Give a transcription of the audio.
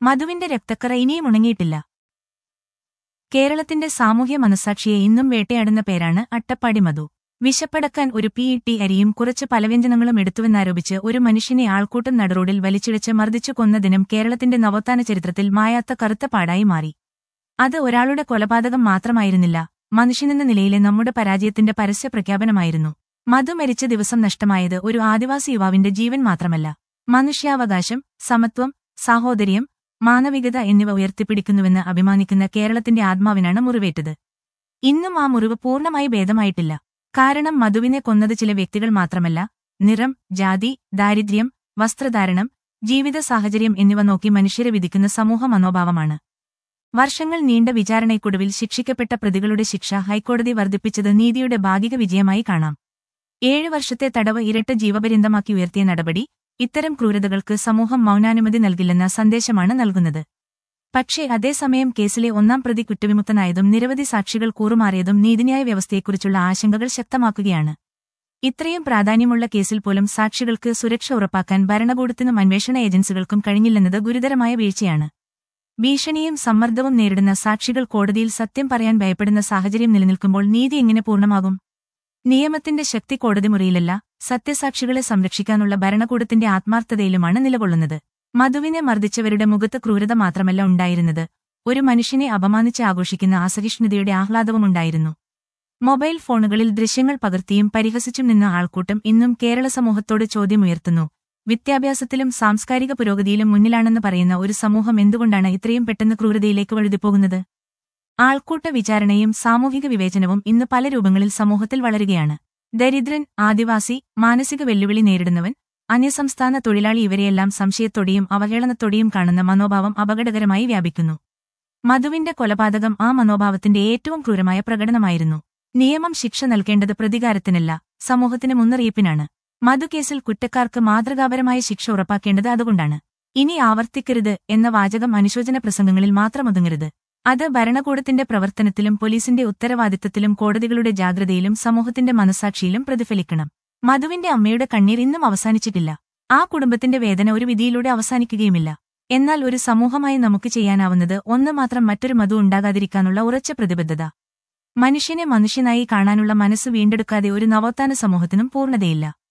മധുവിന്റെ രക്തക്കറ ഇനിയും ഉണങ്ങിയിട്ടില്ല കേരളത്തിന്റെ സാമൂഹ്യ മനസാക്ഷിയെ ഇന്നും വേട്ടയാടുന്ന പേരാണ് അട്ടപ്പാടി മധു വിശപ്പടക്കാൻ ഒരു പി ഇ ടി അരിയും കുറച്ച് പലവ്യഞ്ജനങ്ങളും എടുത്തുവെന്നാരോപിച്ച് ഒരു മനുഷ്യനെ ആൾക്കൂട്ടം നടുറോഡിൽ വലിച്ചിഴച്ച് മർദ്ദിച്ചു കൊന്ന ദിനം കേരളത്തിന്റെ നവോത്ഥാന ചരിത്രത്തിൽ മായാത്ത കറുത്ത പാടായി മാറി അത് ഒരാളുടെ കൊലപാതകം മാത്രമായിരുന്നില്ല മനുഷ്യനെന്ന നിലയിലെ നമ്മുടെ പരാജയത്തിന്റെ പരസ്യ പ്രഖ്യാപനമായിരുന്നു മധു മരിച്ച ദിവസം നഷ്ടമായത് ഒരു ആദിവാസി യുവാവിന്റെ ജീവൻ മാത്രമല്ല മനുഷ്യാവകാശം സമത്വം സാഹോദര്യം മാനവികത എന്നിവ ഉയർത്തിപ്പിടിക്കുന്നുവെന്ന് അഭിമാനിക്കുന്ന കേരളത്തിന്റെ ആത്മാവിനാണ് മുറിവേറ്റത് ഇന്നും ആ മുറിവ് പൂർണ്ണമായി ഭേദമായിട്ടില്ല കാരണം മധുവിനെ കൊന്നത് ചില വ്യക്തികൾ മാത്രമല്ല നിറം ജാതി ദാരിദ്ര്യം വസ്ത്രധാരണം ജീവിത സാഹചര്യം എന്നിവ നോക്കി മനുഷ്യരെ വിധിക്കുന്ന സമൂഹ മനോഭാവമാണ് വർഷങ്ങൾ നീണ്ട വിചാരണയ്ക്കൊടുവിൽ ശിക്ഷിക്കപ്പെട്ട പ്രതികളുടെ ശിക്ഷ ഹൈക്കോടതി വർദ്ധിപ്പിച്ചത് നീതിയുടെ ഭാഗിക വിജയമായി കാണാം ഏഴ് വർഷത്തെ തടവ് ഇരട്ട ജീവപര്യന്തമാക്കി ഉയർത്തിയ നടപടി ഇത്തരം ക്രൂരതകൾക്ക് സമൂഹം മൗനാനുമതി നൽകില്ലെന്ന സന്ദേശമാണ് നൽകുന്നത് പക്ഷേ അതേസമയം കേസിലെ ഒന്നാം പ്രതി കുറ്റവിമുക്തനായതും നിരവധി സാക്ഷികൾ കൂറുമാറിയതും നീതിന്യായ വ്യവസ്ഥയെക്കുറിച്ചുള്ള ആശങ്കകൾ ശക്തമാക്കുകയാണ് ഇത്രയും പ്രാധാന്യമുള്ള കേസിൽ പോലും സാക്ഷികൾക്ക് സുരക്ഷ ഉറപ്പാക്കാൻ ഭരണകൂടത്തിനും അന്വേഷണ ഏജൻസികൾക്കും കഴിഞ്ഞില്ലെന്നത് ഗുരുതരമായ വീഴ്ചയാണ് ഭീഷണിയും സമ്മർദ്ദവും നേരിടുന്ന സാക്ഷികൾ കോടതിയിൽ സത്യം പറയാൻ ഭയപ്പെടുന്ന സാഹചര്യം നിലനിൽക്കുമ്പോൾ നീതി എങ്ങനെ പൂർണ്ണമാകും നിയമത്തിന്റെ ശക്തി കോടതി മുറിയിലല്ല സത്യസാക്ഷികളെ സംരക്ഷിക്കാനുള്ള ഭരണകൂടത്തിന്റെ ആത്മാർത്ഥതയിലുമാണ് നിലകൊള്ളുന്നത് മധുവിനെ മർദ്ദിച്ചവരുടെ മുഖത്ത് ക്രൂരത മാത്രമല്ല ഉണ്ടായിരുന്നത് ഒരു മനുഷ്യനെ അപമാനിച്ച് ആഘോഷിക്കുന്ന അസഹിഷ്ണുതയുടെ ആഹ്ലാദവുമുണ്ടായിരുന്നു മൊബൈൽ ഫോണുകളിൽ ദൃശ്യങ്ങൾ പകർത്തിയും പരിഹസിച്ചും നിന്ന ആൾക്കൂട്ടം ഇന്നും കേരള സമൂഹത്തോട് ചോദ്യമുയർത്തുന്നു വിദ്യാഭ്യാസത്തിലും സാംസ്കാരിക പുരോഗതിയിലും മുന്നിലാണെന്ന് പറയുന്ന ഒരു സമൂഹം എന്തുകൊണ്ടാണ് ഇത്രയും പെട്ടെന്ന് ക്രൂരതയിലേക്ക് വഴുതിപ്പോകുന്നത് ആൾക്കൂട്ട വിചാരണയും സാമൂഹിക വിവേചനവും ഇന്ന് പല രൂപങ്ങളിൽ സമൂഹത്തിൽ വളരുകയാണ് ദരിദ്രൻ ആദിവാസി മാനസിക വെല്ലുവിളി നേരിടുന്നവൻ അന്യസംസ്ഥാന തൊഴിലാളി ഇവരെയെല്ലാം സംശയത്തോടെയും അവഹേളനത്തോടെയും കാണുന്ന മനോഭാവം അപകടകരമായി വ്യാപിക്കുന്നു മധുവിന്റെ കൊലപാതകം ആ മനോഭാവത്തിന്റെ ഏറ്റവും ക്രൂരമായ പ്രകടനമായിരുന്നു നിയമം ശിക്ഷ നൽകേണ്ടത് പ്രതികാരത്തിനല്ല സമൂഹത്തിന് മുന്നറിയിപ്പിനാണ് മധുകേസിൽ കുറ്റക്കാർക്ക് മാതൃകാപരമായ ശിക്ഷ ഉറപ്പാക്കേണ്ടത് അതുകൊണ്ടാണ് ഇനി ആവർത്തിക്കരുത് എന്ന വാചകം അനുശോചന പ്രസംഗങ്ങളിൽ മാത്രം ഒതുങ്ങരുത് അത് ഭരണകൂടത്തിന്റെ പ്രവർത്തനത്തിലും പോലീസിന്റെ ഉത്തരവാദിത്തത്തിലും കോടതികളുടെ ജാഗ്രതയിലും സമൂഹത്തിന്റെ മനസാക്ഷിയിലും പ്രതിഫലിക്കണം മധുവിന്റെ അമ്മയുടെ കണ്ണീർ ഇന്നും അവസാനിച്ചിട്ടില്ല ആ കുടുംബത്തിന്റെ വേദന ഒരു വിധിയിലൂടെ അവസാനിക്കുകയുമില്ല എന്നാൽ ഒരു സമൂഹമായി നമുക്ക് ചെയ്യാനാവുന്നത് ഒന്ന് മാത്രം മറ്റൊരു മധു ഉണ്ടാകാതിരിക്കാനുള്ള ഉറച്ച പ്രതിബദ്ധത മനുഷ്യനെ മനുഷ്യനായി കാണാനുള്ള മനസ്സ് വീണ്ടെടുക്കാതെ ഒരു നവോത്ഥാന സമൂഹത്തിനും പൂർണ്ണതയില്ല